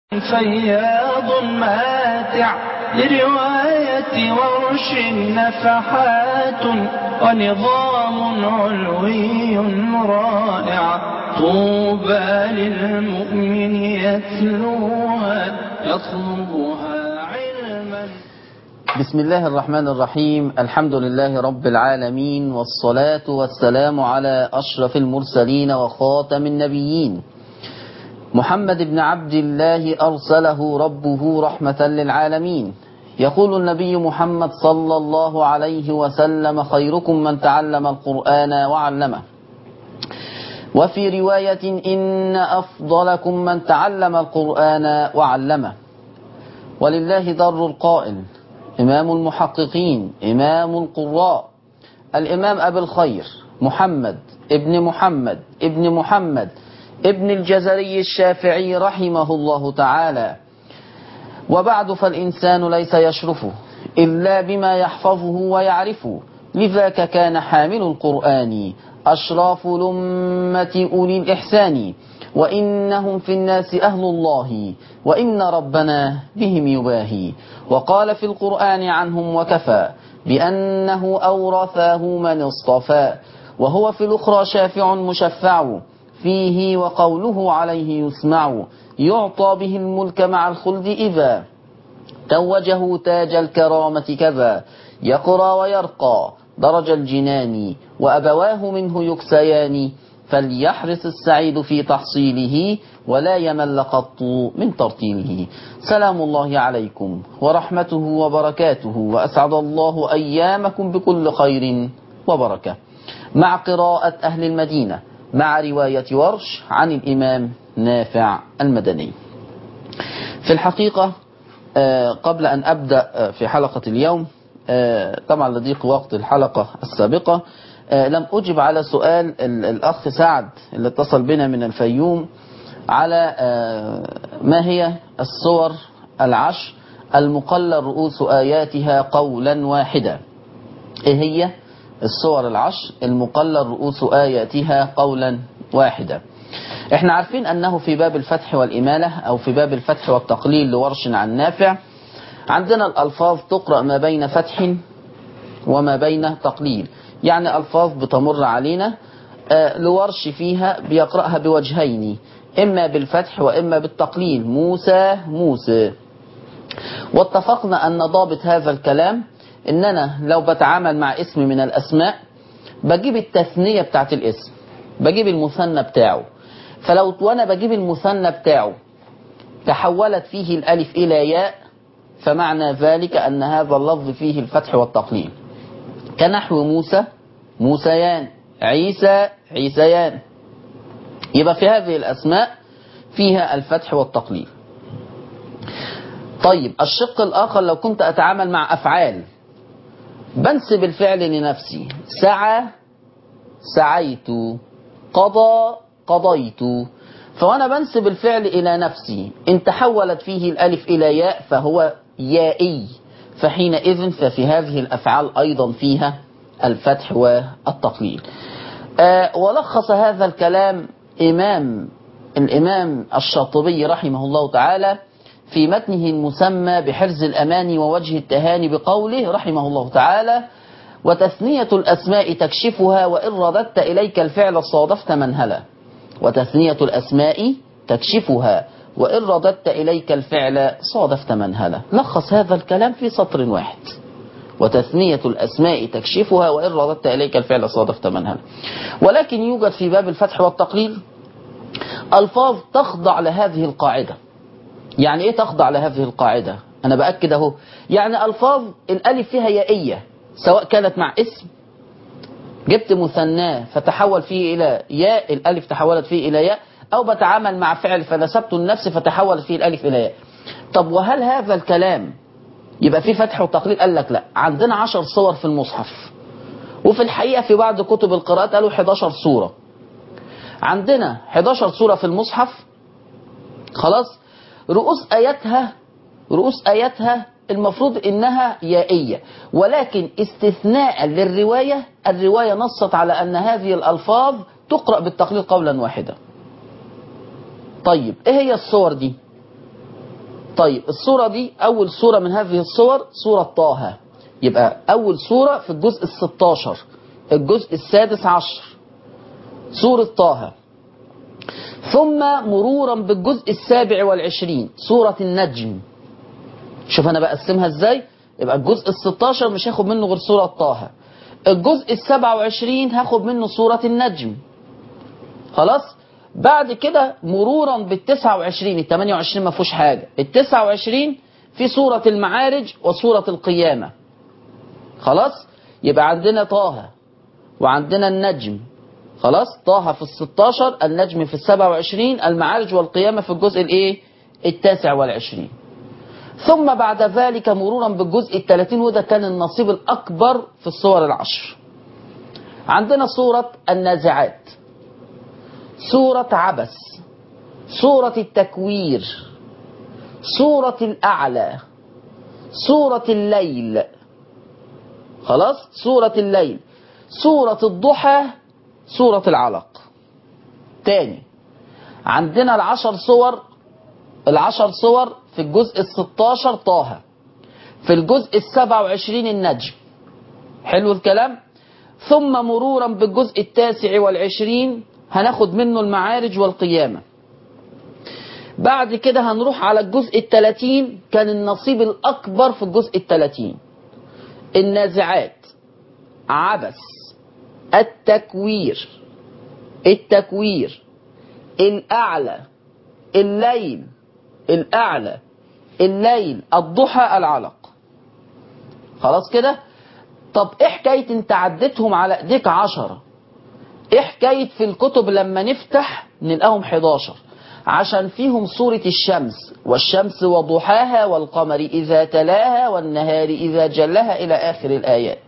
فياض ماتع لرواية ورش نفحات ونظام علوي رائع طوبى للمؤمن يتلوها يطلبها علما بسم الله الرحمن الرحيم الحمد لله رب العالمين والصلاة والسلام على أشرف المرسلين وخاتم النبيين محمد بن عبد الله أرسله ربه رحمة للعالمين يقول النبي محمد صلى الله عليه وسلم خيركم من تعلم القرآن وعلمه وفي رواية إن أفضلكم من تعلم القرآن وعلمه ولله در القائل إمام المحققين إمام القراء الإمام أبي الخير محمد ابن محمد ابن محمد ابن الجزري الشافعي رحمه الله تعالى وبعد فالإنسان ليس يشرفه إلا بما يحفظه ويعرفه لذاك كان حامل القرآن أشراف الأمة أولي الإحسان وإنهم في الناس أهل الله وإن ربنا بهم يباهي وقال في القرآن عنهم وكفى بأنه أورثاه من اصطفى وهو في الأخرى شافع مشفع فيه وقوله عليه يسمع يعطى به الملك مع الخلد إذا توجه تاج الكرامة كذا يقرى ويرقى درج الجنان وأبواه منه يكسيان فليحرص السعيد في تحصيله ولا يمل قط من ترتيله سلام الله عليكم ورحمته وبركاته وأسعد الله أيامكم بكل خير وبركة مع قراءة أهل المدينة مع رواية ورش عن الإمام نافع المدني في الحقيقة قبل أن أبدأ في حلقة اليوم طبعا لضيق وقت الحلقة السابقة لم أجب على سؤال الأخ سعد اللي اتصل بنا من الفيوم على ما هي الصور العشر المقلل رؤوس آياتها قولا واحدا إيه هي الصور العشر المقلل رؤوس آياتها قولا واحدا احنا عارفين أنه في باب الفتح والإمالة أو في باب الفتح والتقليل لورش عن نافع عندنا الألفاظ تقرأ ما بين فتح وما بين تقليل يعني ألفاظ بتمر علينا آه لورش فيها بيقرأها بوجهين إما بالفتح وإما بالتقليل موسى موسى واتفقنا أن ضابط هذا الكلام إن أنا لو بتعامل مع اسم من الأسماء بجيب التثنية بتاعت الاسم بجيب المثنى بتاعه فلو وأنا بجيب المثنى بتاعه تحولت فيه الألف إلى ياء فمعنى ذلك أن هذا اللفظ فيه الفتح والتقليل كنحو موسى موسيان عيسى عيسيان يبقى في هذه الأسماء فيها الفتح والتقليل طيب الشق الآخر لو كنت أتعامل مع أفعال بنسب الفعل لنفسي سعى سعيت قضى قضيت فوانا بنسب الفعل إلى نفسي إن تحولت فيه الألف إلى ياء فهو يائي فحينئذ ففي هذه الأفعال أيضا فيها الفتح والتقليل آه ولخص هذا الكلام إمام الإمام الشاطبي رحمه الله تعالى في متنه المسمى بحرز الأمان ووجه التهاني بقوله رحمه الله تعالى وتثنية الأسماء تكشفها وإن رددت إليك الفعل صادفت منهلا وتثنية الأسماء تكشفها وإن رددت إليك الفعل صادفت منهلا لخص هذا الكلام في سطر واحد وتثنية الأسماء تكشفها وإن رددت إليك الفعل صادفت منهلا ولكن يوجد في باب الفتح والتقليل ألفاظ تخضع لهذه القاعدة يعني إيه تخضع لهذه القاعدة أنا بأكد أهو يعني ألفاظ الألف فيها يائية سواء كانت مع اسم جبت مثناه فتحول فيه إلى ياء الألف تحولت فيه إلى ياء أو بتعامل مع فعل فنسبت النفس فتحولت فيه الألف إلى ياء طب وهل هذا الكلام يبقى فيه فتح وتقليل قال لك لا عندنا عشر صور في المصحف وفي الحقيقة في بعض كتب القراءات قالوا 11 صورة عندنا 11 صورة في المصحف خلاص رؤوس آياتها رؤوس آياتها المفروض إنها يائية ولكن استثناء للرواية الرواية نصت على أن هذه الألفاظ تقرأ بالتقليل قولا واحدا طيب إيه هي الصور دي طيب الصورة دي أول صورة من هذه الصور صورة طه يبقى أول صورة في الجزء الستاشر الجزء السادس عشر سورة طه ثم مرورا بالجزء السابع والعشرين سورة النجم شوف أنا بقسمها إزاي يبقى الجزء الستاشر مش هاخد منه غير سورة طه الجزء السبع وعشرين هاخد منه سورة النجم خلاص بعد كده مرورا بالتسعة وعشرين التمانية وعشرين ما فيهوش حاجة التسعة وعشرين في سورة المعارج وسورة القيامة خلاص يبقى عندنا طه وعندنا النجم خلاص طه في الستاشر النجم في السبع وعشرين المعارج والقيامة في الجزء الايه التاسع والعشرين ثم بعد ذلك مرورا بالجزء الثلاثين وده كان النصيب الأكبر في الصور العشر عندنا سورة النازعات سورة عبس سورة التكوير سورة الأعلى سورة الليل خلاص سورة الليل سورة الضحى سورة العلق تاني عندنا العشر صور العشر صور في الجزء الستاشر طه في الجزء السبع وعشرين النجم حلو الكلام ثم مرورا بالجزء التاسع والعشرين هناخد منه المعارج والقيامة بعد كده هنروح على الجزء التلاتين كان النصيب الأكبر في الجزء التلاتين النازعات عبس التكوير التكوير الأعلى الليل الأعلى الليل الضحى العلق خلاص كده طب ايه حكاية انت عديتهم على ايديك عشرة ايه حكاية في الكتب لما نفتح نلقاهم 11 عشان فيهم سورة الشمس والشمس وضحاها والقمر إذا تلاها والنهار إذا جلها إلى آخر الآيات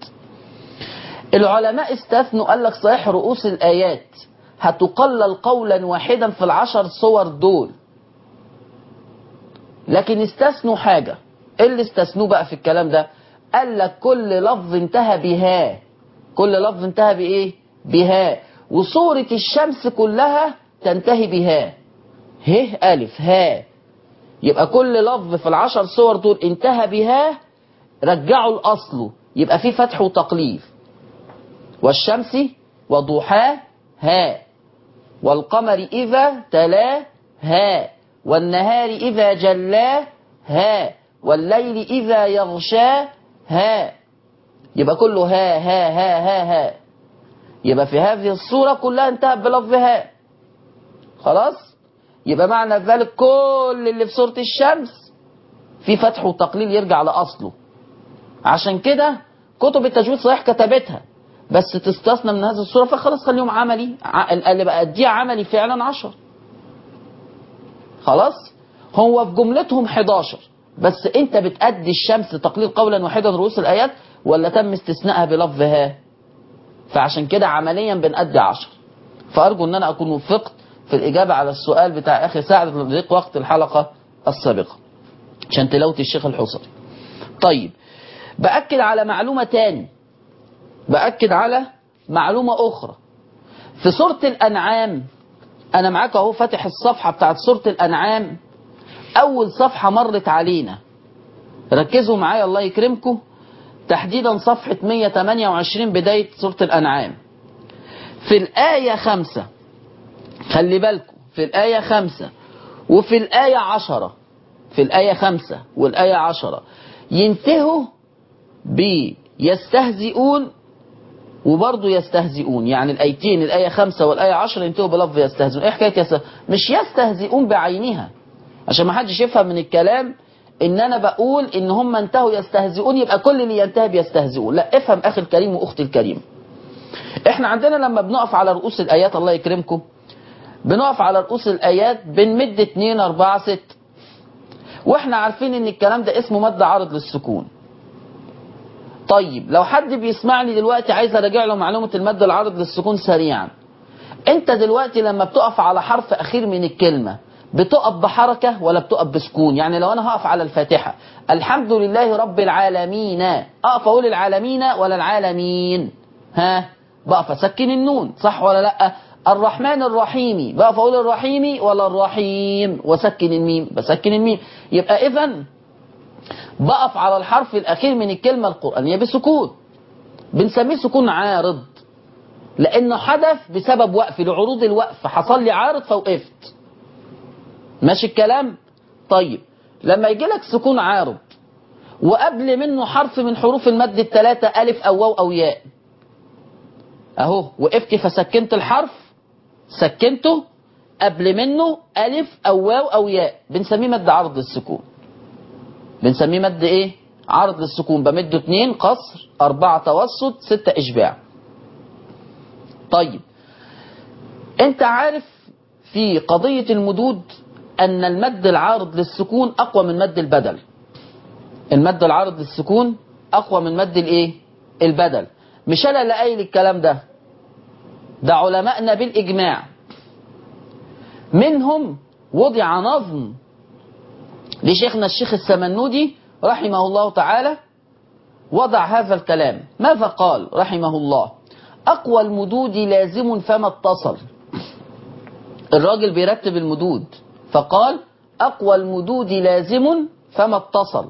العلماء استثنوا قال لك صحيح رؤوس الآيات هتقلل قولا واحدا في العشر صور دول لكن استثنوا حاجة ايه اللي استثنوه بقى في الكلام ده قال لك كل لفظ انتهى بها كل لفظ انتهى بايه بها وصورة الشمس كلها تنتهي بها ه ألف ها يبقى كل لفظ في العشر صور دول انتهى بها رجعوا لأصله يبقى في فتح وتقليل والشمس وضحاها والقمر إذا تلاها والنهار إذا جلاها والليل إذا يغشاها يبقى كله ها ها ها ها ها يبقى في هذه الصورة كلها انتهت بلفظ ها خلاص يبقى معنى ذلك كل اللي في سورة الشمس في فتح وتقليل يرجع لأصله عشان كده كتب التجويد صحيح كتبتها بس تستثنى من هذه الصورة فخلاص خليهم عملي اللي بقى دي عملي فعلا عشر خلاص هو في جملتهم 11 بس انت بتأدي الشمس تقليل قولا واحدا رؤوس الآيات ولا تم استثنائها بلفظها فعشان كده عمليا بنأدي 10 فأرجو ان انا اكون وفقت في الإجابة على السؤال بتاع أخي سعد لضيق وقت الحلقة السابقة عشان تلاوة الشيخ الحصري طيب بأكد على معلومة تاني بأكد على معلومة أخرى في سورة الأنعام أنا معاك أهو فاتح الصفحة بتاعت سورة الأنعام أول صفحة مرت علينا ركزوا معايا الله يكرمكم تحديدا صفحة 128 بداية سورة الأنعام في الآية خمسة خلي بالكم في الآية خمسة وفي الآية عشرة في الآية خمسة والآية عشرة ينتهوا بيستهزئون وبرضه يستهزئون يعني الآيتين الآية خمسة والآية عشرة ينتهوا بلفظ يستهزئون إيه حكاية يستهزئون مش يستهزئون بعينها عشان ما حدش يفهم من الكلام ان انا بقول ان هم انتهوا يستهزئون يبقى كل اللي ينتهي بيستهزئون لا افهم اخي الكريم واختي الكريم احنا عندنا لما بنقف على رؤوس الايات الله يكرمكم بنقف على رؤوس الايات بنمد 2 4 6 واحنا عارفين ان الكلام ده اسمه مد عارض للسكون طيب لو حد بيسمعني دلوقتي عايز اراجع له معلومه المد العارض للسكون سريعا انت دلوقتي لما بتقف على حرف اخير من الكلمه بتقف بحركة ولا بتقف بسكون يعني لو أنا هقف على الفاتحة الحمد لله رب العالمين أقف أقول العالمين ولا العالمين ها بقف أسكن النون صح ولا لأ الرحمن الرحيمي بقى فاقول الرحيمي ولا الرحيم وسكن الميم بسكن الميم يبقى اذا بقف على الحرف الاخير من الكلمه القرانيه بسكون بنسميه سكون عارض لانه حدث بسبب وقف لعروض الوقف حصل لي عارض فوقفت ماشي الكلام طيب لما يجي لك سكون عارض وقبل منه حرف من حروف المد الثلاثة ألف أو واو أو ياء أهو وقفت فسكنت الحرف سكنته قبل منه ألف أو واو أو ياء بنسميه مد عرض للسكون بنسميه مد إيه؟ عرض للسكون بمده اتنين قصر أربعة توسط ستة إشباع طيب أنت عارف في قضية المدود أن المد العارض للسكون أقوى من مد البدل المد العارض للسكون أقوى من مد الإيه؟ البدل مش أنا اللي قايل الكلام ده ده علماءنا بالإجماع منهم وضع نظم لشيخنا الشيخ السمنودي رحمه الله تعالى وضع هذا الكلام ماذا قال رحمه الله أقوى المدود لازم فما اتصل الراجل بيرتب المدود فقال أقوى المدود لازم فما اتصل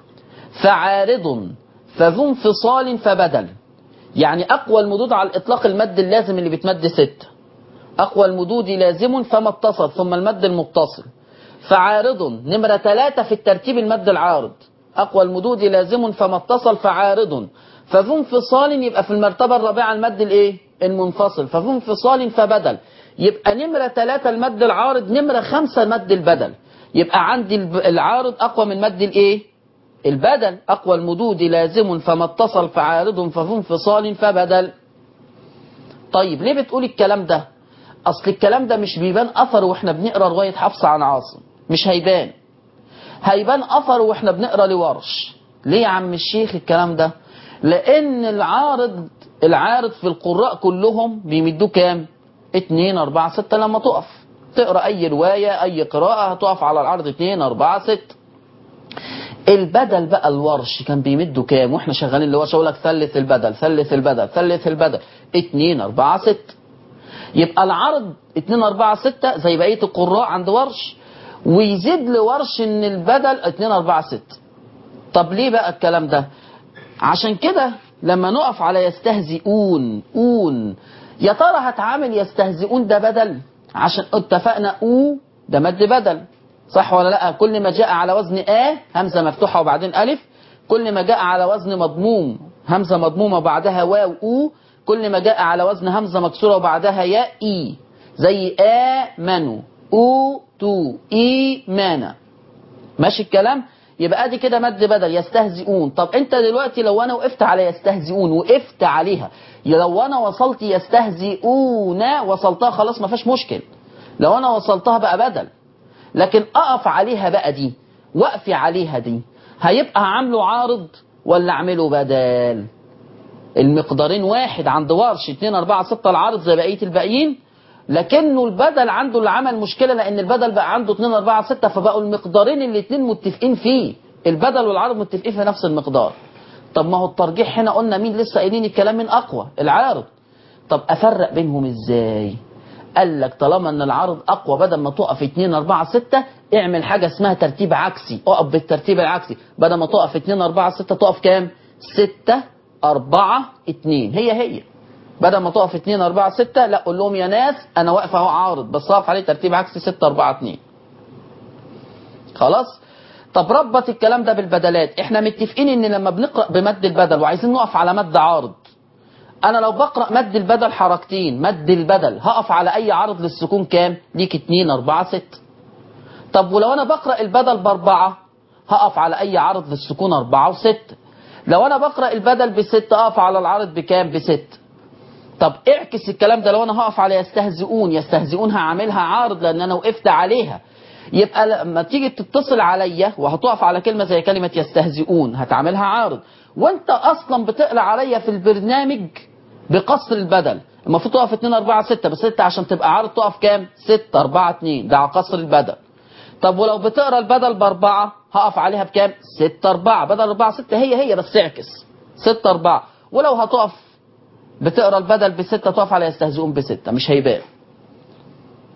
فعارض فذو انفصال فبدل يعني أقوى المدود على الإطلاق المد اللازم اللي بتمد ست أقوى المدود لازم فما اتصل ثم المد المتصل فعارض نمرة ثلاثة في الترتيب المد العارض أقوى المدود لازم فما اتصل فعارض فذو انفصال يبقى في المرتبة الرابعة المد الايه المنفصل فذو انفصال فبدل يبقى نمرة ثلاثة المد العارض نمرة خمسة مد البدل يبقى عندي العارض أقوى من مد الايه البدل أقوى المدود لازم فما اتصل فعارض فذو انفصال فبدل طيب ليه بتقول الكلام ده أصل الكلام ده مش بيبان أثر وإحنا بنقرأ رواية حفصة عن عاصم مش هيبان هيبان أثر وإحنا بنقرأ لورش ليه يا عم الشيخ الكلام ده لأن العارض العارض في القراء كلهم بيمدوه كام اتنين أربعة ستة لما تقف تقرأ أي رواية أي قراءة هتقف على العرض اتنين أربعة ستة البدل بقى الورش كان بيمدوا كام واحنا شغالين الورش اقول لك ثلث البدل ثلث البدل ثلث البدل 2 4 6 يبقى العرض 2 4 6 زي بقيه القراء عند ورش ويزيد لورش ان البدل 2 4 6 طب ليه بقى الكلام ده عشان كده لما نقف على يستهزئون اون يا ترى هتعامل يستهزئون ده بدل عشان اتفقنا او ده مد بدل صح ولا لا كل ما جاء على وزن آ همزة مفتوحة وبعدين ألف كل ما جاء على وزن مضموم همزة مضمومة وبعدها واو أو كل ما جاء على وزن همزة مكسورة وبعدها ياء إي زي آمنوا أو تو إيمانا ماشي الكلام يبقى ادي كده مد بدل يستهزئون طب انت دلوقتي لو انا وقفت على يستهزئون وقفت عليها لو انا وصلت يستهزئون وصلتها خلاص ما فيهاش مشكل لو انا وصلتها بقى بدل لكن اقف عليها بقى دي وقفي عليها دي هيبقى عامله عارض ولا اعمله بدل المقدارين واحد عند ورش 2 4 6 العارض زي بقيه الباقيين لكنه البدل عنده اللي عمل مشكله لان البدل بقى عنده 2 4 6 فبقوا المقدارين الاثنين متفقين فيه البدل والعارض متفقين في نفس المقدار طب ما هو الترجيح هنا قلنا مين لسه قايلين الكلام من اقوى العارض طب افرق بينهم ازاي قال لك طالما ان العرض اقوى بدل ما تقف 2 4 6 اعمل حاجه اسمها ترتيب عكسي اقف بالترتيب العكسي بدل ما تقف 2 4 6 تقف كام 6 4 2 هي هي بدل ما تقف 2 4 6 لا قول لهم يا ناس انا واقف اهو عارض بس اقف عليه ترتيب عكسي 6 4 2 خلاص طب ربط الكلام ده بالبدلات احنا متفقين ان لما بنقرا بمد البدل وعايزين نقف على مد عارض انا لو بقرا مد البدل حركتين مد البدل هقف على اي عرض للسكون كام ليك 2 4 6 طب ولو انا بقرا البدل باربعه هقف على اي عرض للسكون 4 و6 لو انا بقرا البدل بستة اقف على العرض بكام بست طب اعكس الكلام ده لو انا هقف على يستهزئون يستهزئون هعملها عارض لان انا وقفت عليها يبقى لما تيجي تتصل عليا وهتقف على كلمه زي كلمه يستهزئون هتعملها عارض وانت اصلا بتقرا عليا في البرنامج بقصر البدل المفروض تقف 2 4 6 بس انت عشان تبقى عارض تقف كام 6 4 2 ده على قصر البدل طب ولو بتقرا البدل باربعه هقف عليها بكام 6 4 بدل 4 6 هي هي بس اعكس 6 4 ولو هتقف بتقرا البدل بستة تقف على يستهزئون بستة مش هيبان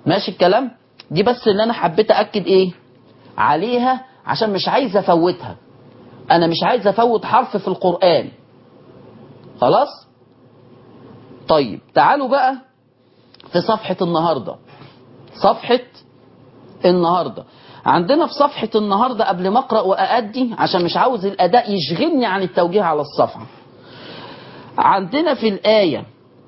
ماشي الكلام دي بس اللي انا حبيت اكد ايه عليها عشان مش عايز افوتها انا مش عايز افوت حرف في القرآن خلاص طيب تعالوا بقى في صفحة النهاردة صفحة النهاردة عندنا في صفحة النهاردة قبل ما اقرأ وأأدي عشان مش عاوز الأداء يشغلني عن التوجيه على الصفحة عندنا في الآية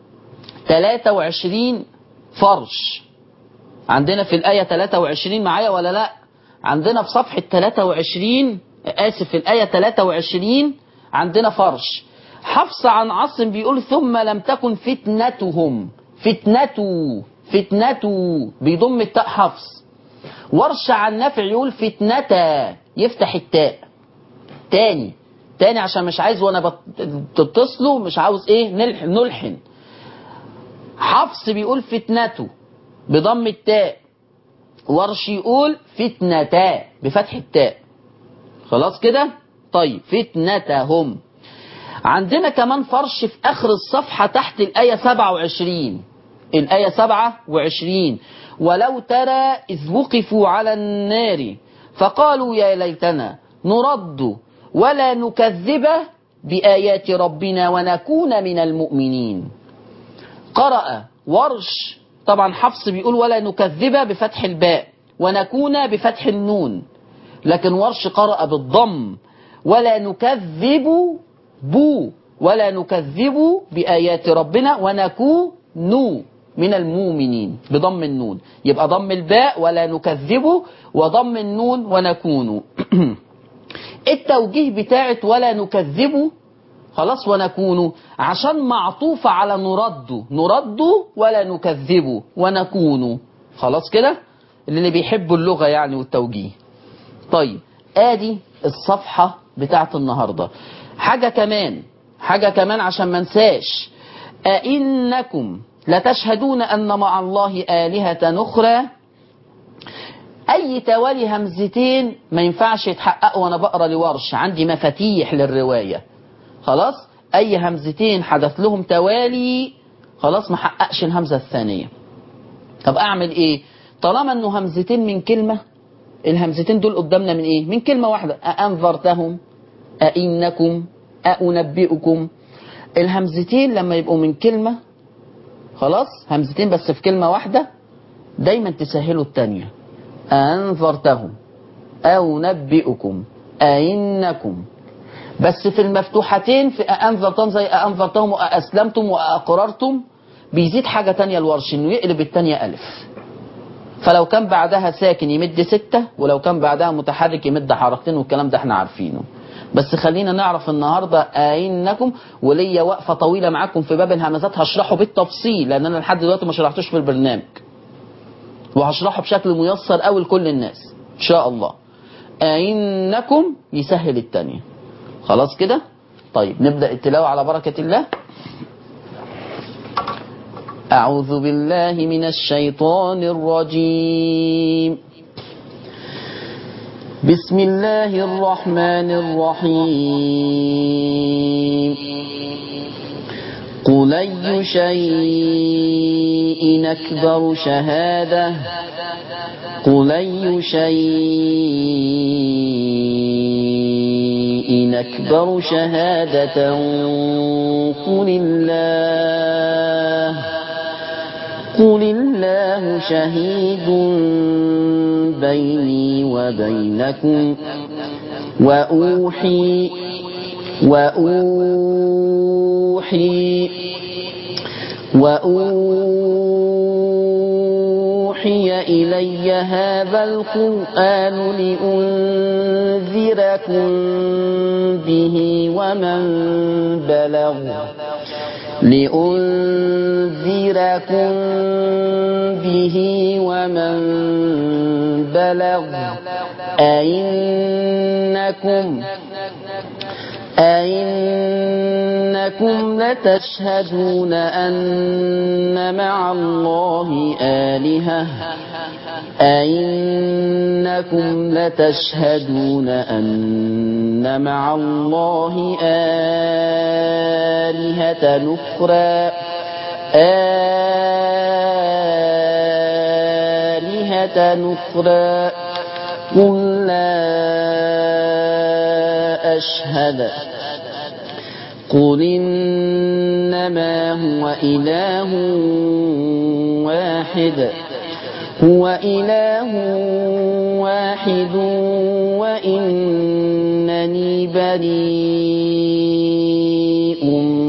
23 فرش عندنا في الآية 23 معايا ولا لا عندنا في صفحة 23 آسف في الآية 23 عندنا فرش حفص عن عاصم بيقول ثم لم تكن فتنتهم فتنته فتنته بيضم التاء حفص ورش عن نافع يقول فتنتا يفتح التاء تاني تاني عشان مش عايز وانا بتتصلوا مش عاوز ايه نلحن, نلحن حفص بيقول فتنته بضم التاء ورش يقول فتنتا بفتح التاء خلاص كده طيب فتنتهم عندنا كمان فرش في اخر الصفحة تحت الآية 27 الآية 27 ولو ترى إذ وقفوا على النار فقالوا يا ليتنا نرد ولا نكذب بآيات ربنا ونكون من المؤمنين قرأ ورش طبعا حفص بيقول ولا نكذب بفتح الباء ونكون بفتح النون لكن ورش قرأ بالضم ولا نكذب بو ولا نكذب بآيات ربنا ونكون من المؤمنين بضم النون يبقى ضم الباء ولا نكذب وضم النون ونكون التوجيه بتاعت ولا نكذب خلاص ونكون عشان معطوفة على نرد نرد ولا نكذب ونكون خلاص كده اللي بيحبوا اللغة يعني والتوجيه طيب ادي الصفحة بتاعت النهاردة حاجة كمان حاجة كمان عشان ما انساش أئنكم لتشهدون أن مع الله آلهة أخرى أي توالي همزتين ما ينفعش يتحققوا وأنا بقرا لورش عندي مفاتيح للرواية خلاص أي همزتين حدث لهم توالي خلاص ما حققش الهمزة الثانية طب أعمل إيه طالما أنه همزتين من كلمة الهمزتين دول قدامنا من إيه من كلمة واحدة أأنذرتهم أئنكم أأنبئكم الهمزتين لما يبقوا من كلمة خلاص همزتين بس في كلمة واحدة دايما تسهلوا التانية أنذرتهم أو نبئكم أئنكم بس في المفتوحتين في أنذرتهم زي أنذرتهم وأسلمتم وأقررتم بيزيد حاجة تانية الورش إنه يقلب التانية ألف فلو كان بعدها ساكن يمد ستة ولو كان بعدها متحرك يمد حركتين والكلام ده احنا عارفينه بس خلينا نعرف النهاردة أئنكم وليا وقفة طويلة معاكم في باب الهمزات هشرحه بالتفصيل لأن أنا لحد دلوقتي ما شرحتوش في البرنامج وهشرحه بشكل ميسر قوي لكل الناس إن شاء الله أئنكم يسهل التانية خلاص كده طيب نبدأ التلاوة على بركة الله أعوذ بالله من الشيطان الرجيم بسم الله الرحمن الرحيم قل أي شيء أكبر شهادة قل أي شيء أكبر شهادة قل الله قل الله شهيد بيني وبينكم وأوحي وأوحي وأوحي إلي هذا القرآن لأنذركم به ومن بلغ لأنذركم به ومن بلغ أئنكم أئنكم لتشهدون أن مع الله آلهة أئنكم لتشهدون أن مع الله آلهة أخرى نخرى قل لا أشهد قل إنما هو إله واحد هو إله واحد وإنني بريء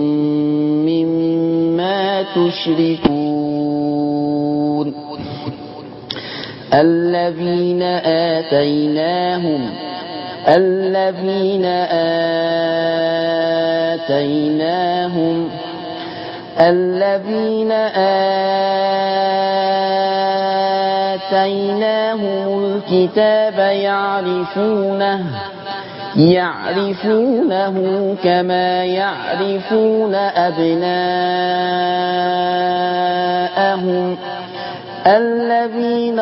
مما تشركون الذين آتيناهم الذين آتيناهم الذين آتيناهم الكتاب يعرفونه يعرفونه كما يعرفون أبناءهم الذين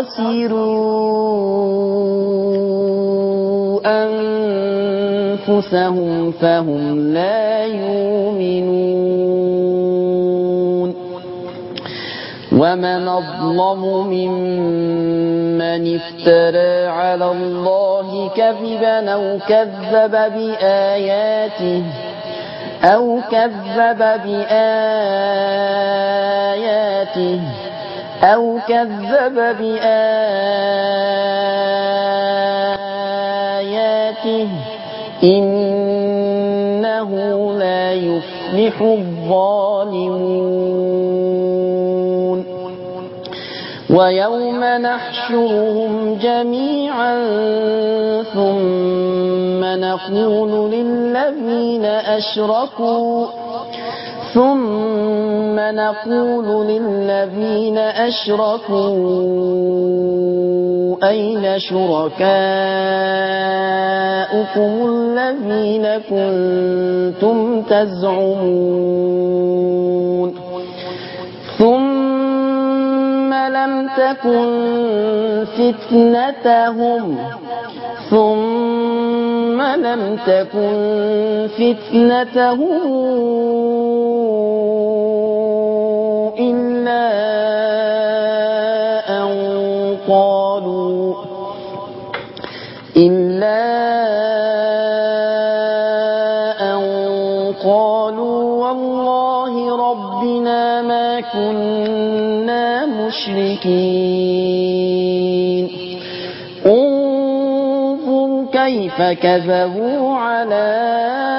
خسروا أنفسهم فهم لا يؤمنون ومن أظلم ممن افترى على الله كذبا أو كذب بآياته أو كذب بآياته أو كذب بآياته إنه لا يفلح الظالمون ويوم نحشرهم جميعا ثم نقول للذين أشركوا ثم نقول للذين أشركوا أين شركاؤكم الذين كنتم تزعمون ثم لم تكن فتنتهم ثم لم تكن فتنتهم إلا أن قالوا إلا أن قالوا والله ربنا ما كنا مشركين انظر كيف كذبوا على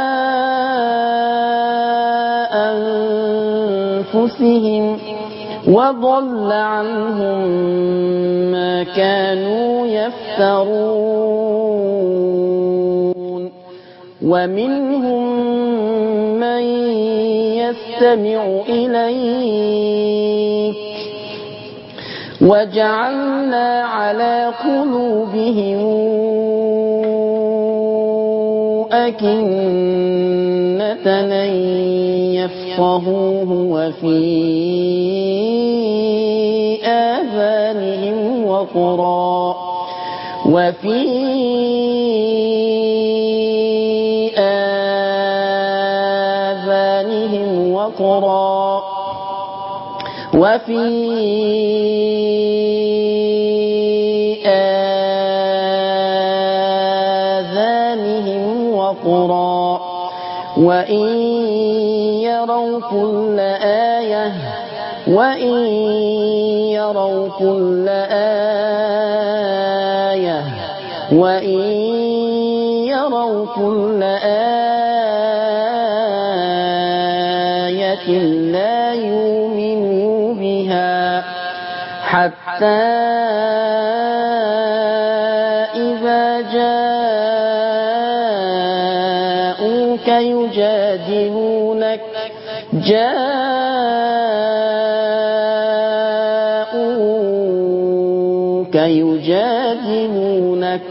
أنفسهم وضل عنهم ما كانوا يفترون ومنهم من يستمع إليك وجعلنا على قلوبهم أكنة أن يفقهوه وفي آذانهم وقرا وفي آذانهم وقرا وفي آذانهم وقرا وإن يروا كل آية وإن يروا كل آية وإن يروا كل آية لا يؤمنوا بها حتى إذا جاءوك يجادلونك جاءوك يجادلونك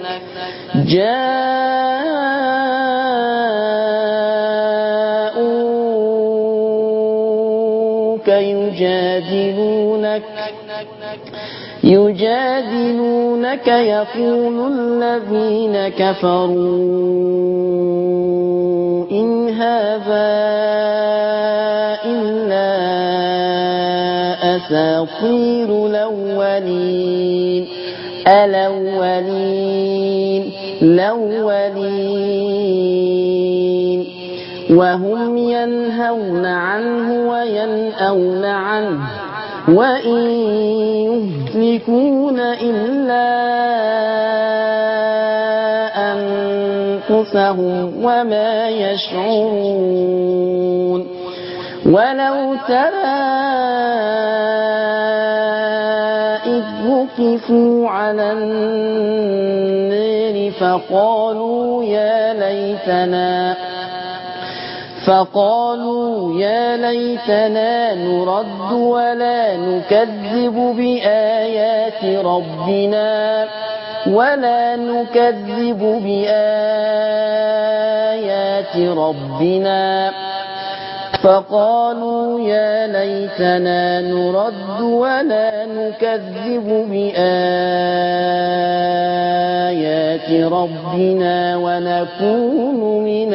جاءوك يجادلونك يجادلونك يقول الذين كفروا إن هذا إلا أساطير الأولين الأولين الأولين وهم ينهون عنه وينأون عنه وإن يهلكون إلا أنفسهم وما يشعرون ولو ترى إذ وقفوا على النار فقالوا يا ليتنا فقالوا يا ليتنا نرد ولا نكذب بآيات ربنا ولا نكذب بآيات ربنا فقالوا يا ليتنا نرد ولا نكذب بآيات ربنا ونكون من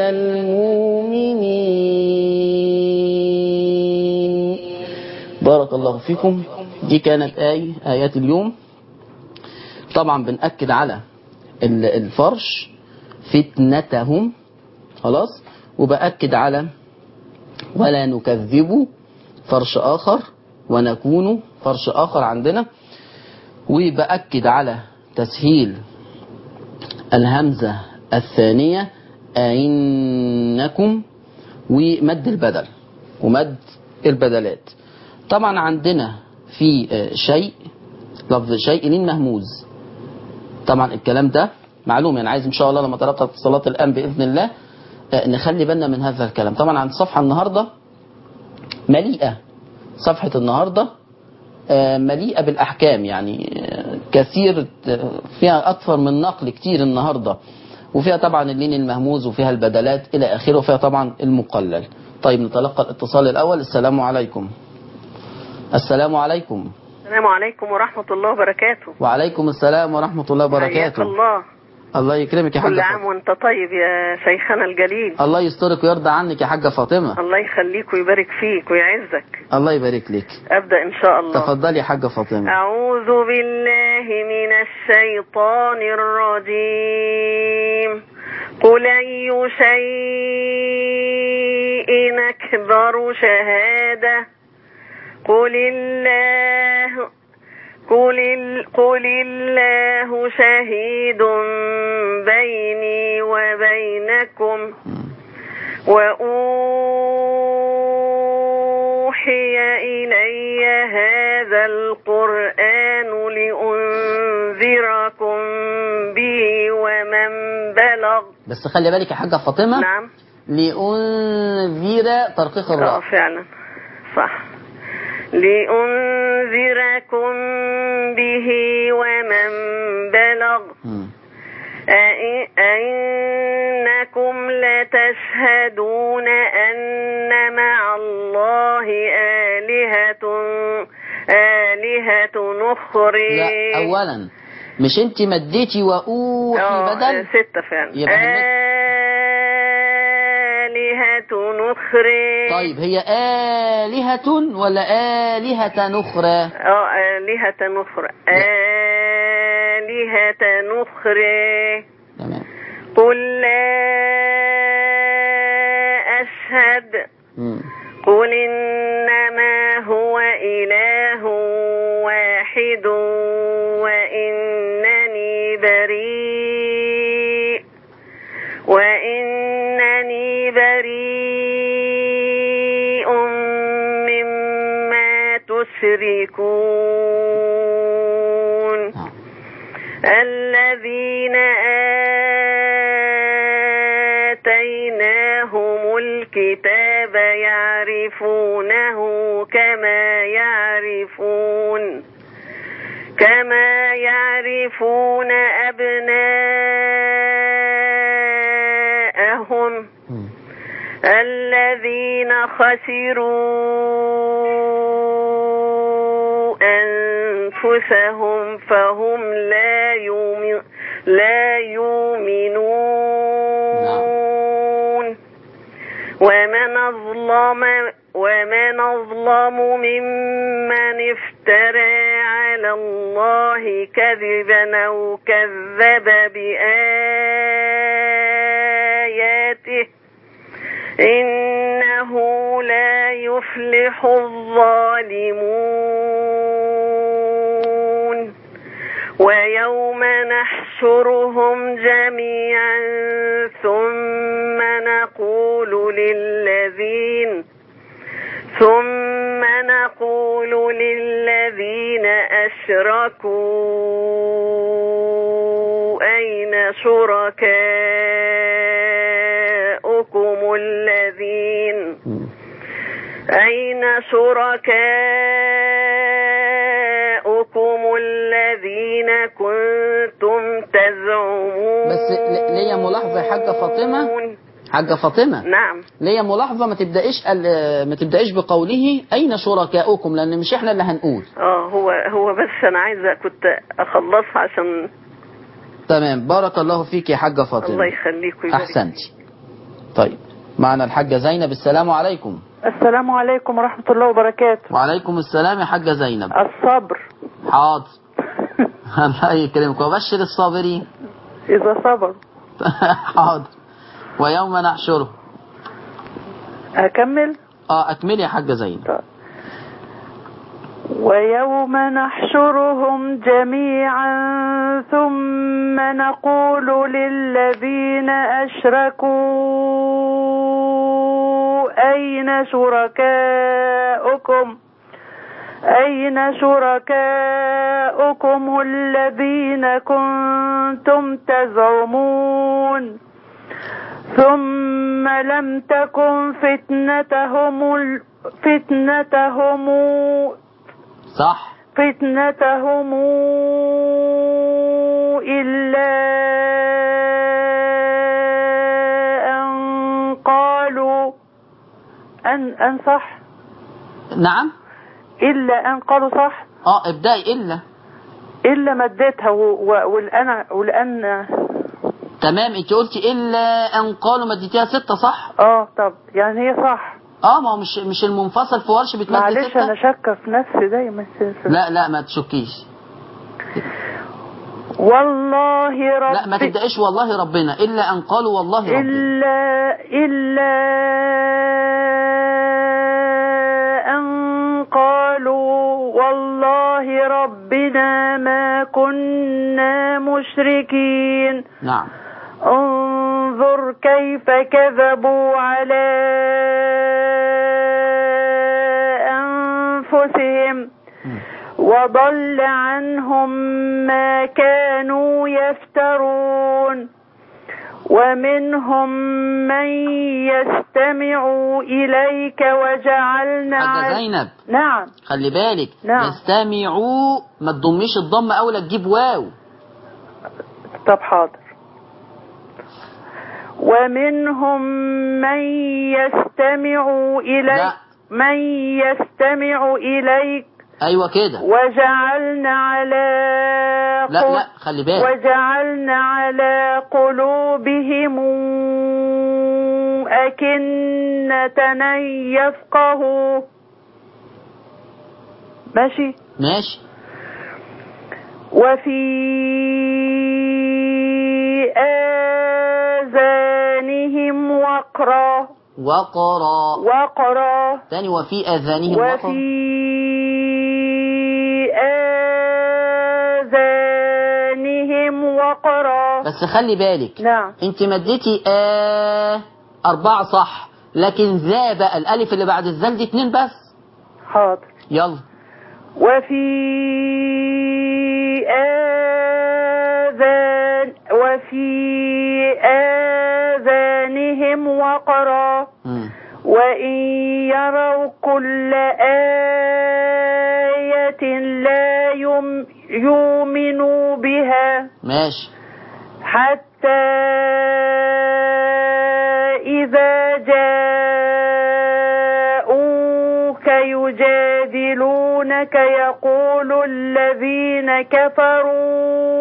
المؤمنين بارك الله فيكم دي كانت آية آيات اليوم طبعا بنأكد على ال- الفرش فتنتهم خلاص وبأكد على ولا نكذب فرش آخر ونكون فرش آخر عندنا وبأكد على تسهيل الهمزة الثانية أئنكم ومد البدل ومد البدلات طبعا عندنا في آه، شيء لفظ شيء لين مهموز طبعا الكلام ده معلوم يعني عايز ان شاء الله لما تلقى اتصالات الان باذن الله آه، نخلي بالنا من هذا الكلام طبعا عند الصفحه النهارده مليئه صفحه النهارده آه، مليئه بالاحكام يعني آه، كثير آه، فيها اكثر من نقل كتير النهارده وفيها طبعا اللين المهموز وفيها البدلات الى اخره وفيها طبعا المقلل طيب نتلقى الاتصال الاول السلام عليكم السلام عليكم السلام عليكم ورحمة الله وبركاته وعليكم السلام ورحمة الله حياك وبركاته الله الله يكرمك يا كل حاجة عام فاطمة وانت طيب يا شيخنا الجليل الله يسترك ويرضى عنك يا حاجة فاطمة الله يخليك ويبارك فيك ويعزك الله يبارك لك أبدأ إن شاء الله تفضلي يا حاجة فاطمة أعوذ بالله من الشيطان الرجيم قل أي شيء أكبر شهادة قل الله قل, ال- قل الله شهيد بيني وبينكم وأوحي إلي هذا القرآن لأنذركم به ومن بلغ بس خلي بالك يا حاجة فاطمة نعم لأنذر ترقيق اه الراء فعلا صح لأنذركم به ومن بلغ مم. أئ- أئنكم لتشهدون أن مع الله آلهة آلهة أخرى لا أولا مش انت مديتي وأوحي آه، بدل ستة فعلا يبقى هناك- آلهة أخرى طيب هي آلهة ولا آلهة أخرى اه آلهة أخرى آلهة أخرى تمام قل لا أشهد مم. قل إنما هو إله واحد وإنني بريء وإنني بريء مما تشركون نعم. الذين آتيناهم الكتاب يعرفونه كما يعرفون كما يعرفون أبناءهم مم. الذين خسروا أنفسهم فهم لا يؤمن لا يؤمنون ومن أظلم ومن أظلم ممن افترى على الله كذبا أو كذب بآياته إنه لا يفلح الظالمون ويوم نحشرهم جميعا ثم نقول للذين ثم نقول للذين أشركوا أين شركاؤكم الذين مم. أين شركاؤكم الذين كنتم تزعمون بس ل- ليا ملاحظة يا حاجة فاطمة حاجة فاطمة نعم ليا ملاحظة ما تبدأيش ال- ما تبدأيش بقوله أين شركاؤكم لأن مش إحنا اللي هنقول اه هو هو بس انا عايزه كنت اخلصها عشان تمام بارك الله فيك يا حاجة فاطمة الله يخليك ويبارك أحسنتي طيب معنا الحاجة زينب السلام عليكم السلام عليكم ورحمة الله وبركاته وعليكم السلام يا حاجة زينب الصبر حاضر الله يكرمك وبشر الصابرين إذا صبر حاضر ويوم نحشره أكمل اه اكملي يا حاجة زينب طيب. ويوم نحشرهم جميعا ثم نقول للذين أشركوا أين شركاؤكم أين شركاؤكم الذين كنتم تزعمون ثم لم تكن فتنتهم ال- فتنتهم صح فتنتهم إلا أن قالوا أن أن صح نعم إلا أن قالوا صح اه ابدأي إلا إلا مديتها و- و- والأن والأن تمام انت قلتي إلا أن قالوا ما اديتيها ستة صح اه طب يعني هي صح اه ما هو مش مش المنفصل في ورش بتمد معلش ستة أنا شاكة في نفسي دايما لا لا ما تشكيش والله رب لا ما تبدأيش والله ربنا إلا أن قالوا والله ربنا إلا إلا أن قالوا والله ربنا ما كنا مشركين نعم انظر كيف كذبوا على أنفسهم وضل عنهم ما كانوا يفترون ومنهم من يستمع إليك وجعلنا حاجة عل- زينب نعم خلي بالك نعم. يستمعوا ما تضميش الضم أولى تجيب واو طب حاضر ومنهم من يستمع إليك لا. من يستمع إليك أيوة كده وجعلنا على لا قل- لا خلي بالك وجعلنا على قلوبهم أكنة أن يفقهوا ماشي ماشي وفي آذانهم وقرا وقرا وقرا تاني وفي آذانهم وقرا وفي آذانهم وقرا بس خلي بالك نعم انت مديتي آه أربعة صح لكن ذا بقى الألف اللي بعد الذال دي اتنين بس حاضر يلا وفي آذان وفي آذانهم وقرا مم. وإن يروا كل آية لا يم يؤمنوا بها ماشي حتى إذا جاءوك يجادلونك يقول الذين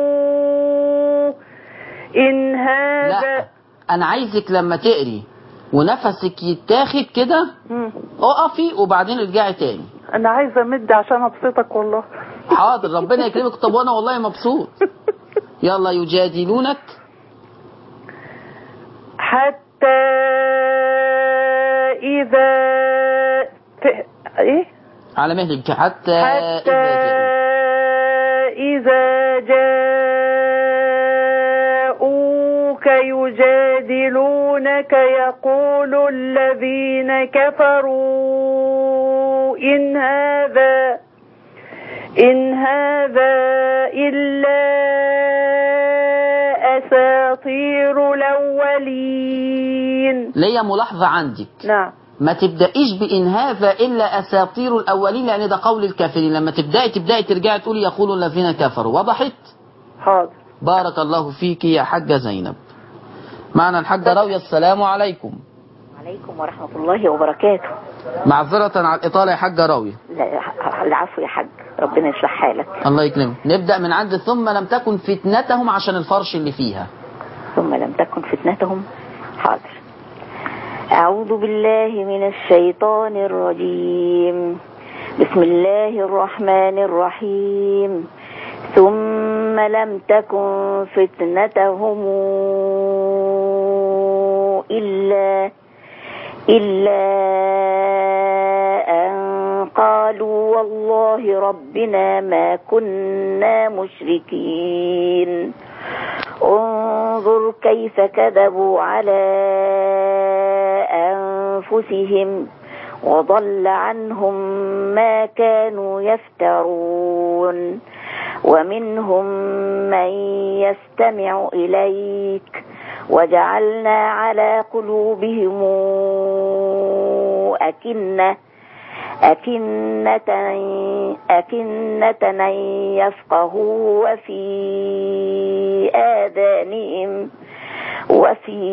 كفروا إن هذا لا أنا عايزك لما تقري ونفسك يتاخد كده مم. اقفي وبعدين ارجعي تاني انا عايزه امد عشان ابسطك والله حاضر ربنا يكرمك طب وانا والله مبسوط يلا يجادلونك حتى اذا ف... ايه على مهلك حتى حتى إذا جاء. إذا جاءوك يجادلونك يقول الذين كفروا إن هذا إن هذا إلا أساطير الأولين ليا ملاحظة عندك نعم ما تبدأيش بإن هذا إلا أساطير الأولين لأن ده قول الكافرين لما تبدأي تبدأي ترجعي تقولي يقول الذين كفروا وضحت حاضر بارك الله فيك يا حاجة زينب معنا الحاجة راوية السلام عليكم عليكم ورحمة الله وبركاته معذرة على الإطالة يا حاجة راوية لا العفو يا حاج ربنا يصلح حالك الله يكرمك نبدأ من عند ثم لم تكن فتنتهم عشان الفرش اللي فيها ثم لم تكن فتنتهم حاضر أعوذ بالله من الشيطان الرجيم بسم الله الرحمن الرحيم ثم لم تكن فتنتهم إلا إلا أن قالوا والله ربنا ما كنا مشركين انظر كيف كذبوا على أنفسهم وضل عنهم ما كانوا يفترون ومنهم من يستمع إليك وجعلنا على قلوبهم أكنة أكنة أكنة أن يفقهوا وفي آذانهم وفي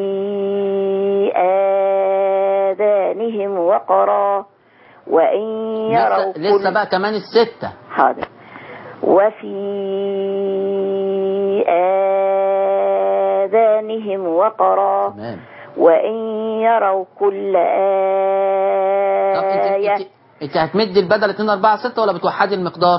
آذانهم وقرا وإن يروا لسه, لسه بقى كمان الستة حاضر وفي آذانهم وقرا تمام وإن يروا كل طب انت, آية انت, انت هتمدي البدل 2 4 6 ولا بتوحدي المقدار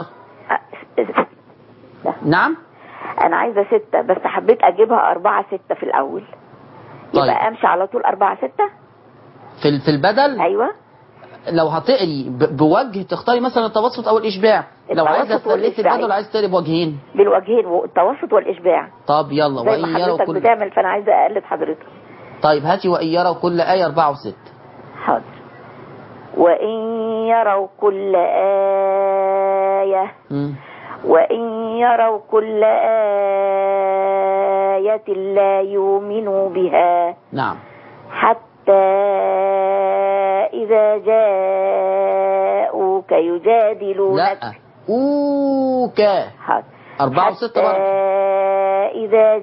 نعم أنا عايزة ستة بس حبيت أجيبها أربعة ستة في الأول طيب. يبقى أمشي على طول أربعة ستة في ال- في البدل أيوة لو هتقري ب- بوجه تختاري مثلا التوسط او الاشباع لو التوسط عايزه تثلثي والإشباع. البدل عايز تقري بوجهين بالوجهين والتوسط والإشباع طب يلا زي وان ما يروا حضرتك كل بتعمل فأنا عايزة أقلد حضرتك طيب هاتي وان يروا كل آية 4 و6 حاضر وإن يروا كل آية وإن يروا كل آية لا يؤمنوا بها نعم حتى إذا جاءوك يجادلونك لا اوكا حاضر. أربعة وستة برضه حتى إذا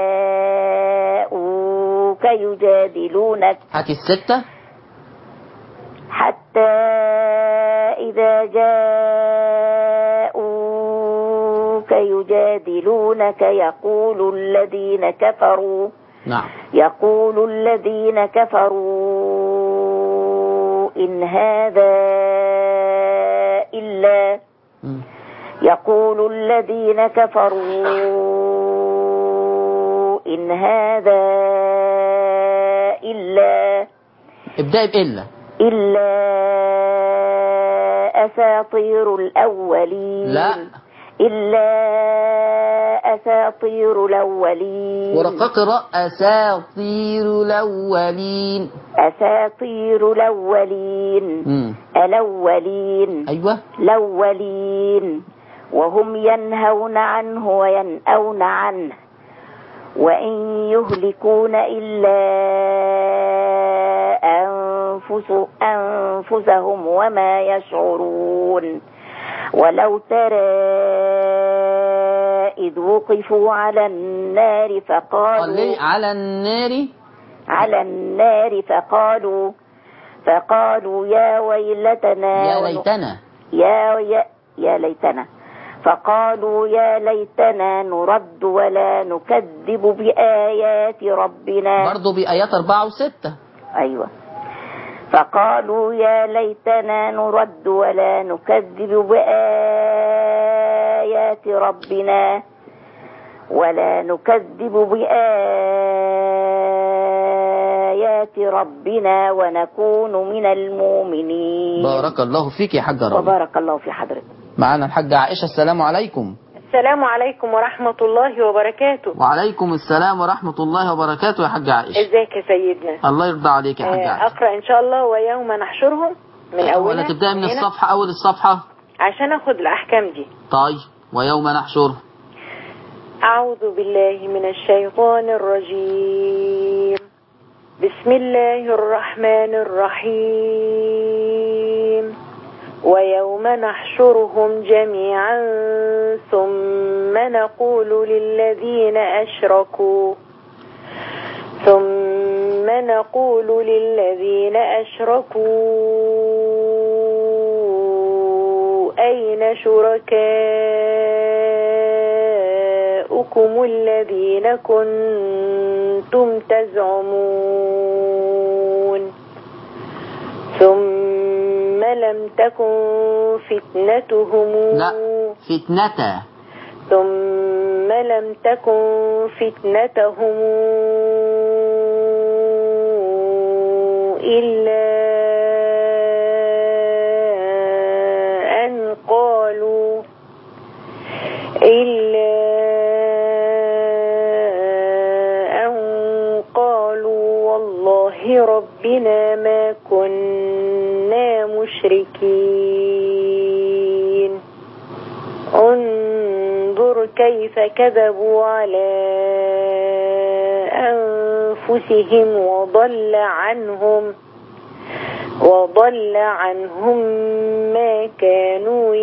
جاءوك يجادلونك هاتي الستة حتى إذا جاءوك يجادلونك يقول الذين كفروا نعم يقول الذين كفروا إن هذا إلا مم. يقول الذين كفروا إن هذا إلا ابدأي بإلا إلا أساطير الأولين لا إلا أساطير الأولين ورقاق راء أساطير الأولين أساطير الأولين مم. الأولين أيوة الأولين وهم ينهون عنه وينأون عنه وإن يهلكون إلا أنفس أنفسهم وما يشعرون ولو ترى إذ وقفوا على النار قال فقالوا لي على النار على النار فقالوا فقالوا يا ويلتنا يا ون- ليتنا يا يا, يا ليتنا فقالوا يا ليتنا نرد ولا نكذب بآيات ربنا برضو بآيات أربعة وستة أيوة فقالوا يا ليتنا نرد ولا نكذب بآيات ربنا ولا نكذب بآيات ربنا ونكون من المؤمنين بارك الله فيك يا حاجة رامي وبارك الله في حضرتك معانا الحاجة عائشة السلام عليكم السلام عليكم ورحمة الله وبركاته وعليكم السلام ورحمة الله وبركاته يا حاجة عائشة ازيك يا سيدنا الله يرضى عليك يا حاجة آه، عائشة اقرا ان شاء الله ويوم نحشرهم من ولا اولها تبدأ من هنا الصفحة أول الصفحة عشان اخد الاحكام دي طيب ويوم نحشره أعوذ بالله من الشيطان الرجيم بسم الله الرحمن الرحيم ويوم نحشرهم جميعا ثم نقول للذين أشركوا ثم نقول للذين أشركوا أين شركاؤكم الذين كنتم تزعمون ثم لم تكن فتنتهم لا فتنة ثم لم تكن فتنتهم إلا أن قالوا إلا أن قالوا والله ربنا ما كنا مشركين انظر كيف كذبوا على أنفسهم وضل عنهم وضل عنهم ما كانوا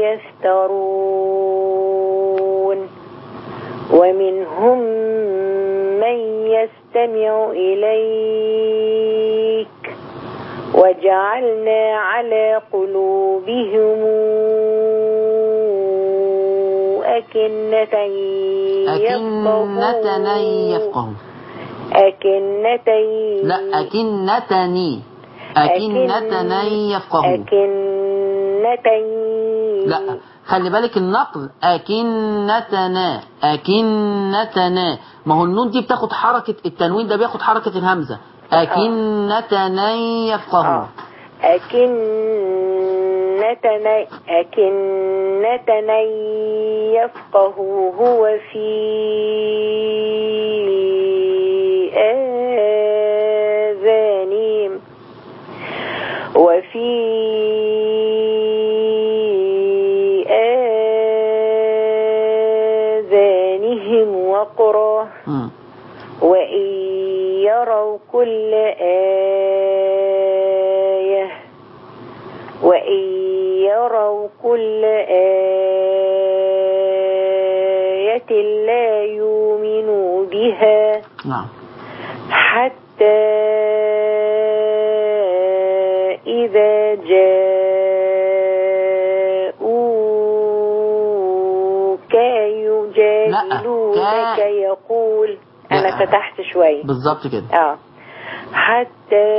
يفترون ومنهم من يستمع إليك وجعلنا على قلوبهم أكنة أكنتني يفقهوا يفقه أكنة لا أكنتني أكنتني يفقه أكنة لا خلي بالك النقل أكنتنا أكنتنا ما هو النون دي بتاخد حركة التنوين ده بياخد حركة الهمزة أكنتنا يفقه آه. أكنة أكنة يفقه هو في آذانهم وفي آذانهم وقرا مم. وإن يروا كل آية وإن يروا كل آية لا يؤمنوا بها نعم حتى إذا جاءوك يجادلونك كا- يقول أنا لا. فتحت شوية بالظبط كده اه حتى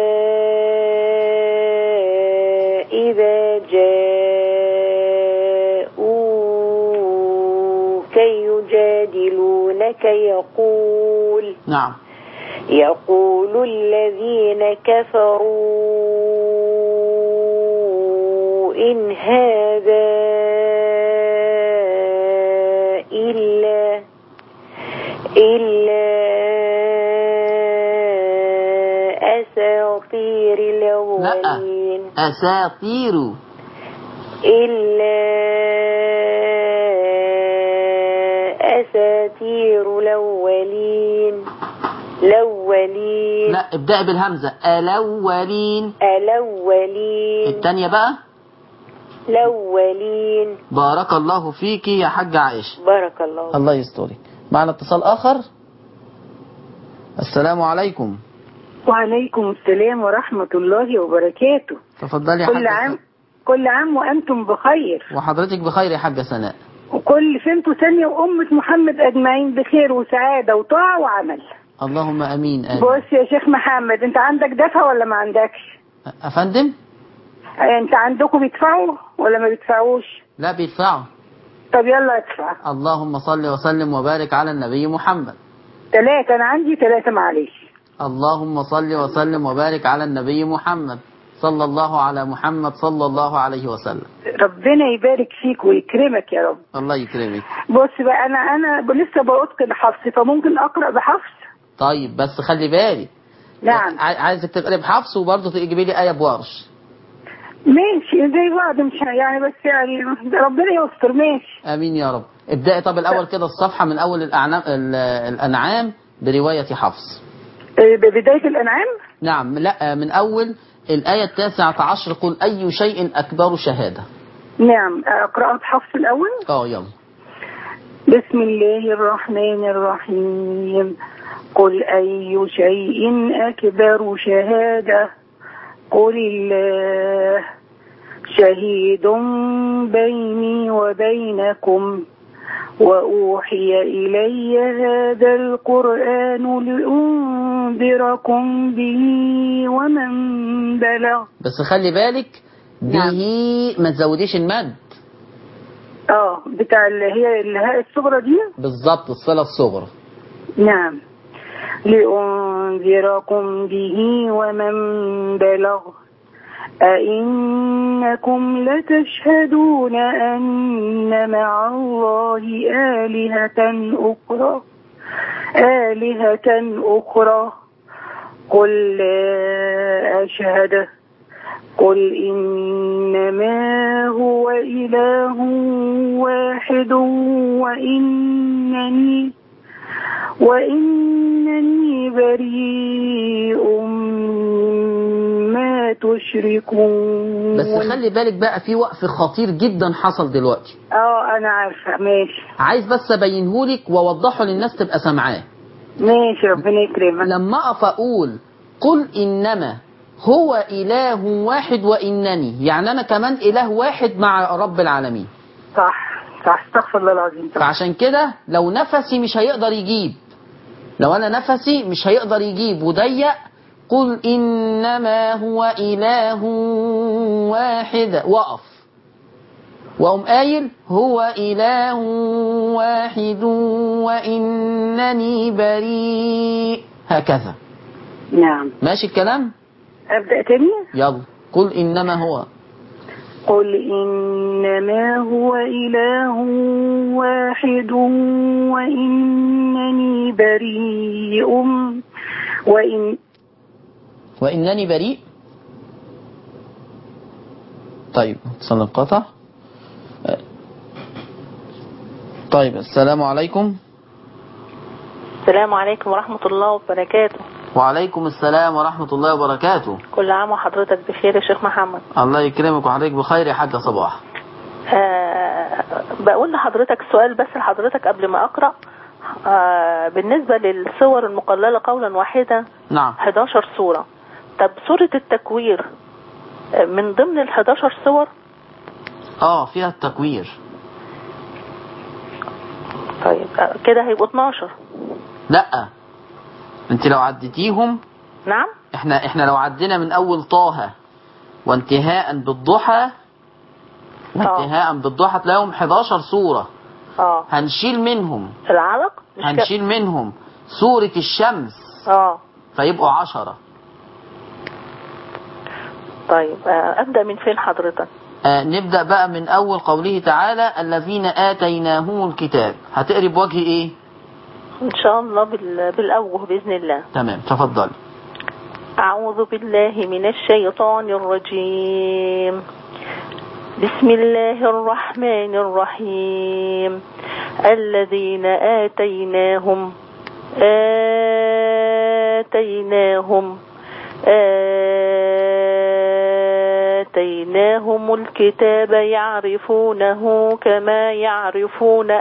إذا جاءوك يجادلونك يقول نعم يقول الذين كفروا إن هذا إلا إلا أساطير الأولين أساطير إلا أساطير الأولين الأولين لا ابدأ بالهمزة الأولين الأولين التانية بقى الأولين بارك الله فيك يا حاج عائشة بارك الله الله يسترك معنا اتصال آخر السلام عليكم وعليكم السلام ورحمة الله وبركاته تفضلي يا كل حاجة عام سناء. كل عام وأنتم بخير وحضرتك بخير يا حاجة سناء وكل سنة وثانية وأمة محمد أجمعين بخير وسعادة وطاعة وعمل اللهم امين امين بص يا شيخ محمد انت عندك دفع ولا ما عندكش افندم انت عندكم بيدفعوا ولا ما بيدفعوش لا بيدفعوا طب يلا ادفع اللهم صل وسلم وبارك على النبي محمد ثلاثة انا عندي ثلاثة معلش اللهم صل وسلم وبارك على النبي محمد صلى الله على محمد صلى الله عليه وسلم ربنا يبارك فيك ويكرمك يا رب الله يكرمك بص بقى انا انا لسه بأتقن حفص فممكن اقرأ بحفص طيب بس خلي بالك نعم ع- عايزك تقري بحفص وبرضه تجيبي لي آية بورش ماشي زي بعض مش يعني بس يعني ربنا يستر ماشي آمين يا رب ابدأي طب الأول كده الصفحة من أول الأعنام ال- الأنعام برواية حفص إيه، ببداية الانعام نعم لا من أول الآية التاسعة عشر قل أي شيء أكبر شهادة نعم اقرأها بحفص الاول اه يلا بسم الله الرحمن الرحيم قل أي شيء أكبر شهادة قل الله شهيد بيني وبينكم وأوحي إلي هذا القرآن لأنذركم به ومن بلغ بس خلي بالك به ما تزوديش المد اه بتاع اللي هي الهاء الصغرى دي بالظبط الصلة الصغرى نعم لأنذركم به ومن بلغ أئنكم لتشهدون أن مع الله آلهة أخرى آلهة أخرى قل لا أشهد قل إنما هو إله واحد وإنني وإنني بريء مما تشركون بس خلي بالك بقى في وقف خطير جدا حصل دلوقتي اه انا عارفه ماشي عايز بس ابينهولك واوضحه للناس تبقى سامعاه ماشي ربنا يكرمك لما اقف اقول قل انما هو اله واحد وانني يعني انا كمان اله واحد مع رب العالمين صح صح استغفر الله العظيم صح. فعشان كده لو نفسي مش هيقدر يجيب لو انا نفسي مش هيقدر يجيب وضيق قل انما هو اله واحد وقف وأقوم قايل هو إله واحد وإنني بريء هكذا نعم ماشي الكلام ابدا تاني يلا قل إنما هو قل إنما هو إله واحد وإنني بريء وإن وإنني بريء طيب اتصال انقطع آه. طيب السلام عليكم السلام عليكم ورحمة الله وبركاته وعليكم السلام ورحمة الله وبركاته كل عام وحضرتك بخير يا شيخ محمد الله يكرمك وحضرتك بخير يا حاجة صباح آه بقول لحضرتك سؤال بس لحضرتك قبل ما أقرأ آه بالنسبة للصور المقللة قولا واحدا نعم 11 صورة طب سورة التكوير آه، من ضمن ال 11 صور اه فيها التكوير طيب آه، كده هيبقوا 12 لا انت لو عديتيهم نعم احنا احنا لو عدينا من اول طه وانتهاء بالضحى وانتهاء بالضحى تلاقيهم 11 سورة اه هنشيل منهم العلق مش ك- هنشيل منهم سورة الشمس اه فيبقوا عشرة طيب آه أبدأ من فين حضرتك آه نبدأ بقى من أول قوله تعالى الذين آتيناهم الكتاب هتقري بوجه إيه؟ إن شاء الله بال... بالأوجه بإذن الله تمام تفضل أعوذ بالله من الشيطان الرجيم بسم الله الرحمن الرحيم الذين آتيناهم آتيناهم آتيناهم الكتاب يعرفونه كما يعرفون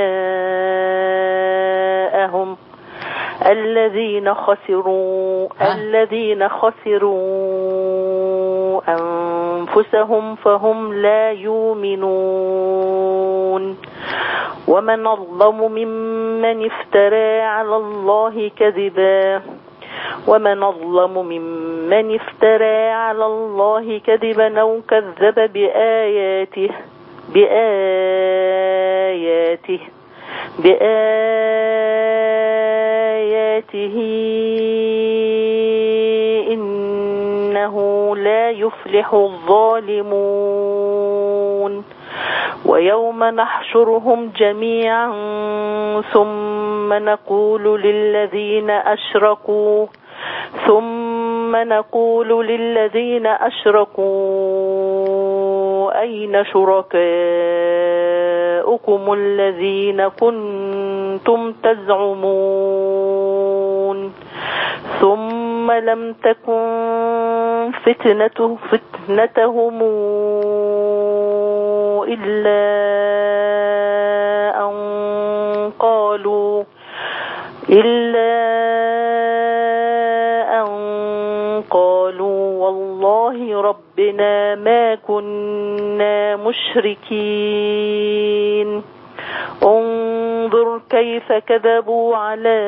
أبناءهم الذين خسروا ها؟ الذين خسروا أنفسهم فهم لا يؤمنون ومن أظلم ممن افترى على الله كذبا ومن أظلم ممن افترى على الله كذبا أو كذب بآياته بآياته بآياته إنه لا يفلح الظالمون ويوم نحشرهم جميعا ثم نقول للذين أشركوا ثم نقول للذين أشركوا أين شركاؤكم الذين كنتم تزعمون ثم لم تكن فتنته فتنتهم إلا أن قالوا إلا أن قالوا والله ربنا ما كنا مشركين انظر كيف كذبوا على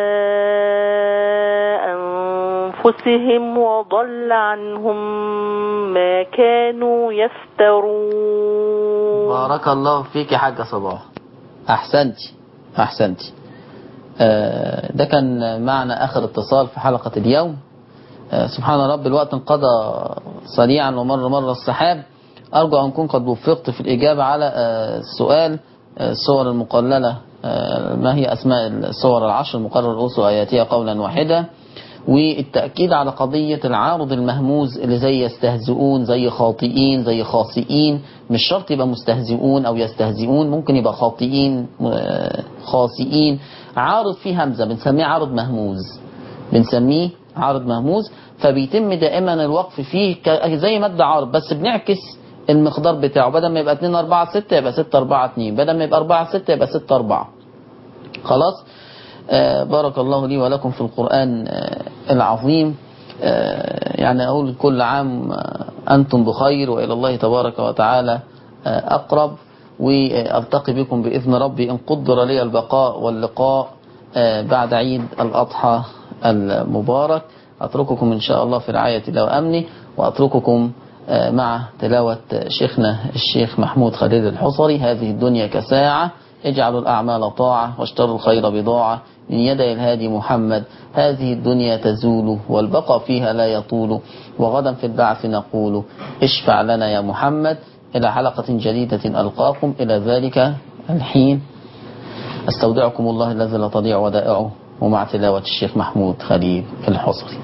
أنفسهم وضل عنهم ما كانوا يفترون بارك الله فيك يا حاجة صباح أحسنتي أحسنتي آه، ده كان معنى آخر اتصال في حلقة اليوم آه، سبحان رب الوقت انقضى سريعا ومر مر السحاب أرجو أن أكون قد وفقت في الإجابة على آه، السؤال آه، الصور المقللة آه، ما هي أسماء الصور العشر المقرر رؤوس آياتها قولا واحدا والتأكيد على قضية العارض المهموز اللي زي يستهزئون زي خاطئين زي خاطئين مش شرط يبقى مستهزئون أو يستهزئون ممكن يبقى خاطئين آه، خاطئين عارض فيه همزة بنسميه عارض مهموز بنسميه عارض مهموز فبيتم دائما الوقف فيه ك- زي مد عارض بس بنعكس المقدار بتاعه بدل ما يبقى 2 4 6 يبقى 6 4 2 بدل ما يبقى 4 6 يبقى 6 4 خلاص آه بارك الله لي ولكم في القرآن آه العظيم آه يعني أقول كل عام آه أنتم بخير وإلى الله تبارك وتعالى آه أقرب وألتقي بكم بإذن ربي إن قدر لي البقاء واللقاء آه بعد عيد الأضحى المبارك أترككم إن شاء الله في رعاية الله وأمنه وأترككم آه مع تلاوة شيخنا الشيخ محمود خليل الحصري هذه الدنيا كساعة اجعلوا الأعمال طاعة واشتروا الخير بضاعة من يدي الهادي محمد هذه الدنيا تزول والبقى فيها لا يطول وغدا في البعث نقول اشفع لنا يا محمد إلى حلقة جديدة ألقاكم إلى ذلك الحين استودعكم الله الذي لا تضيع ودائعه ومع تلاوة الشيخ محمود خليل الحصري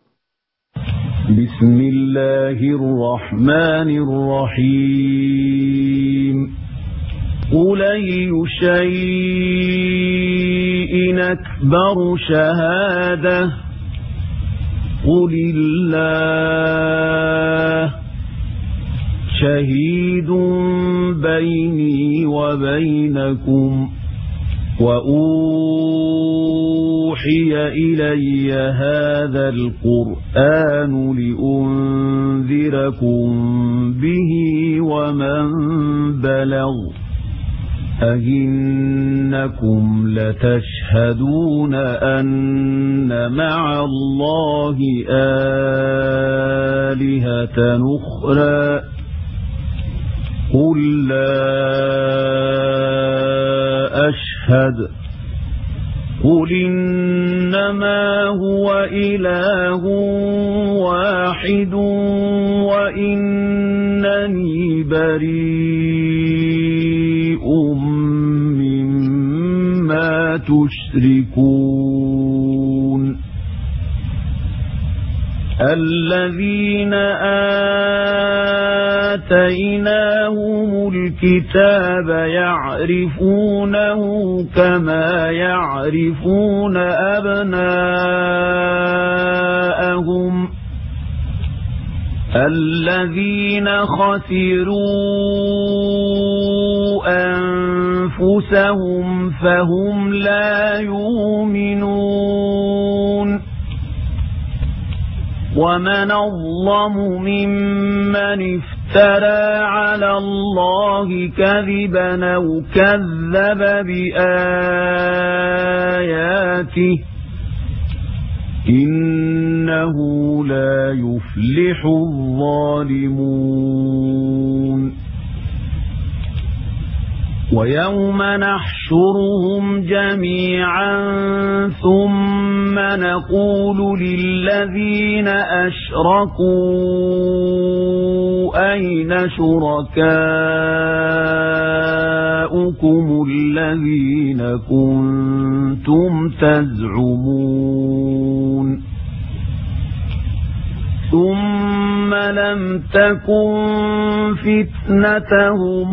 بسم الله الرحمن الرحيم قل أي شيء أكبر شهادة قل الله شهيد بيني وبينكم وأوحي إلي هذا القرآن لأنذركم به ومن بلغ أئنكم لتشهدون أن مع الله آلهة أخرى قل لا أشهد قل إنما هو إله واحد وإنني بريء مما تشركون الذين آتيناهم الكتاب يعرفونه كما يعرفون أبناءهم الذين خسروا أنفسهم فهم لا يؤمنون ومن أظلم ممن افترى افترى على الله كذبا أو كذب بآياته إنه لا يفلح الظالمون ويوم نحشرهم جميعا ثم نقول للذين أشركوا أين شركاؤكم الذين كنتم تزعمون ثم لم تكن فتنتهم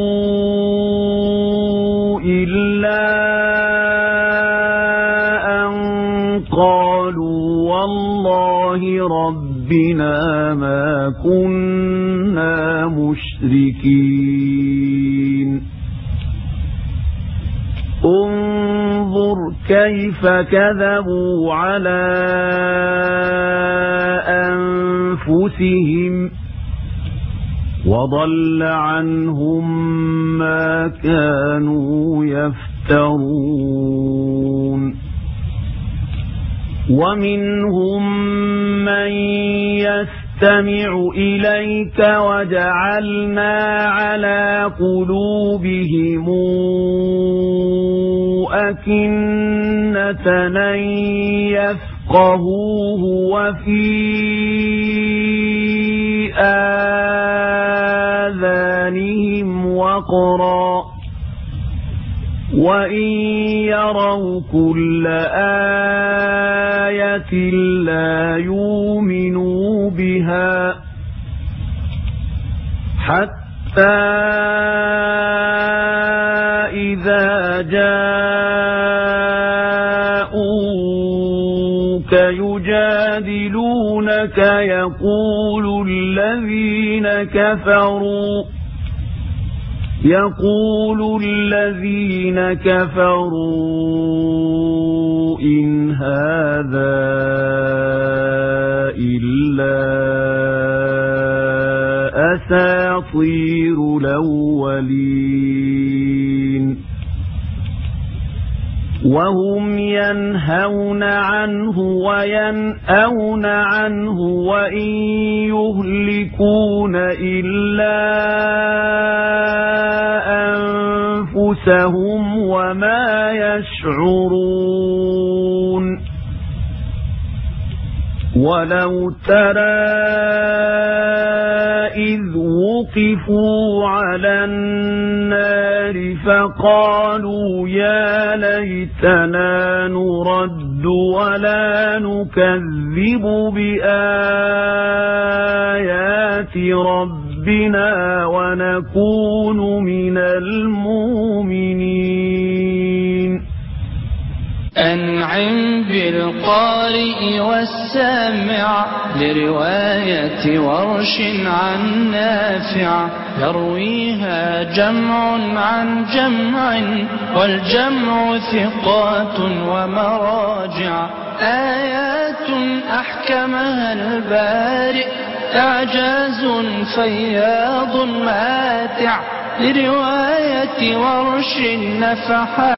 إلا أن قالوا والله ربنا ما كنا مشركين انظر كيف كذبوا على أنفسهم وضل عنهم ما كانوا يفترون ومنهم من يستمع إليك وجعلنا على قلوبهم أكنة أن يفقهوه وفي آذانهم وقرا وإن يروا كل آية لا يؤمنوا بها حتى إذا جاءوك يجادلونك يقول الذين كفروا يقول الذين كفروا إن هذا إلا أساطير الأولين وهم ينهون عنه وينأون عنه وإن يهلكون إلا أنفسهم وما يشعرون ولو ترى إذ وقفوا على النار فقالوا يا ليتنا نرد ولا نكذب بآيات ربنا ونكون من المؤمنين أنعم بالقارئ والسامع لرواية ورش عن نافع يرويها جمع عن جمع والجمع ثقات ومراجع آيات أحكمها البارئ إعجاز فياض ماتع لرواية ورش نفحات